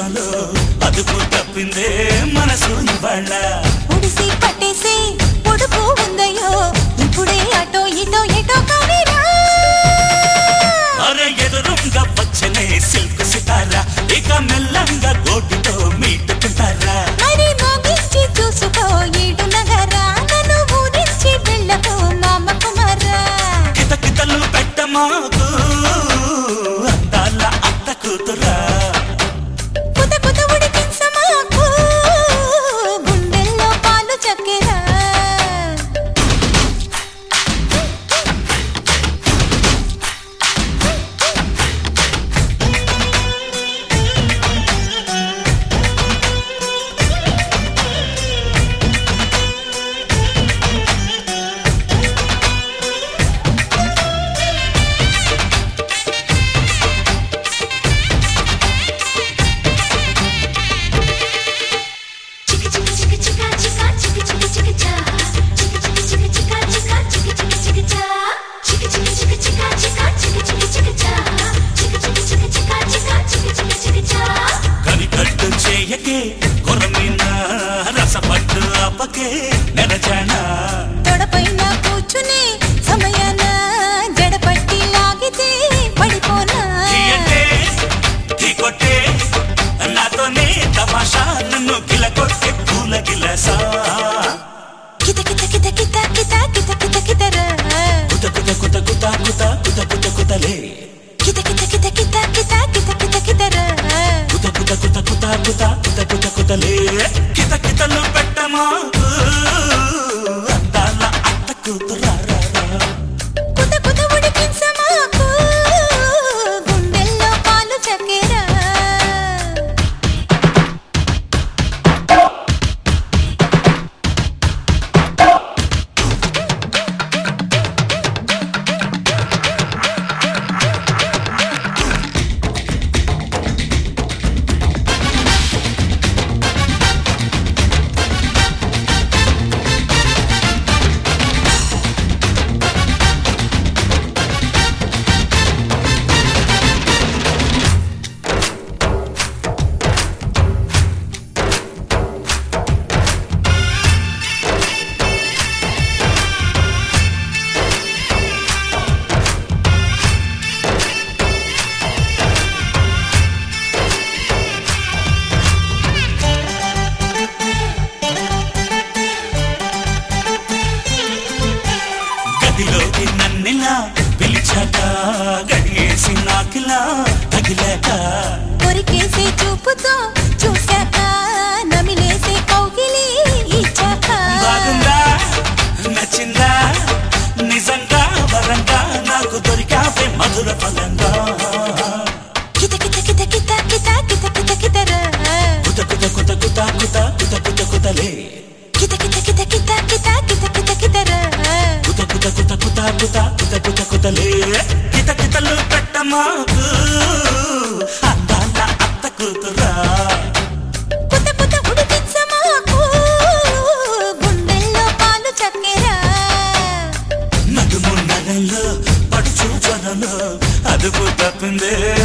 జ్వరంలో అదుపు తప్పిందే మనసు ఇవాళ్ళ ఒడిసి పట్టేసి పొడుపు ఉందయ్యో ఇప్పుడే అటో ఇటో ఎటో కవిరా అరే ఎదురుంగా వచ్చనే సిల్క్ సితారా ఇక మెల్లంగా గోటితో మీటుకుంటారా మరి మోగించి చూసుకో ఈడు నగరా నన్ను ఊరించి వెళ్ళకు మామ కుమారా కితకితలు పెట్టమాకు అందాల అత్త కూతురా కుత కుత ఉడికించమాకు గుండెల్లో పాలు చక్కెరా Chicka chicka chicka chicka chicka chicka chicka chicka cha. Chicka chicka chicka chicka chicka chicka chicka chicka cha. Chicka chicka chicka chicka chicka chicka chicka chicka cha. Chicka chicka chicka chicka chicka chicka chicka chicka cha. కనికట్టు చేయకే కొరమిన రసపట్టు అప్పకే నెరజానా తొడపైన కూర్చుని సమయాన జడపట్టి లాగితే పడిపోనా తీయంటే tea కొట్టే నాతోనే తమాషా నన్ను గిల కొట్టే పూల గిలసా కిత కిత కిత కిత కిత కిత కిత కితరా కుత కుత కుత కుత కుత కుత కుత కుతలే కిత కిత కిత కిత కిత కిత కిత కితరా కుత కుత కుత కుత కుత కుత కుత కుతలే కిత కితలు పెట్టమాకు అందాల అత్త కూతురారా కుత కుత ఉడికించమాకు గుండెల్లో పాలు చక్కెరా గదిలోకి నన్నిలా పిలిచాక గడియేసి నాకిలా తగిలాక కొరికేసే చూపుతో చూశాక నమిలేసే కౌగిలి ఇచ్చాక బాగుందా నచ్చిందా నిజంగా వరంగా నాకు దొరికావే మధుర ఫలంగా కిత కిత కిత కిత కిత కిత కిత కితరా కుత కుత కుత కుత కుత కుత కుత కుతలే కిత కిత కిత కిత కిత కిత కిత కితరా కుత కుత కుత కుత కుత కుత కుత కుతలే కిత కితలు పెట్టమాకు అందాల అత్త కూతురా కుత కుత ఉడికించమాకు గుండెల్లో పాలు చక్కెరా నడుము నగల్లో పడుచు జ్వరంలో అదుపు తప్పిందే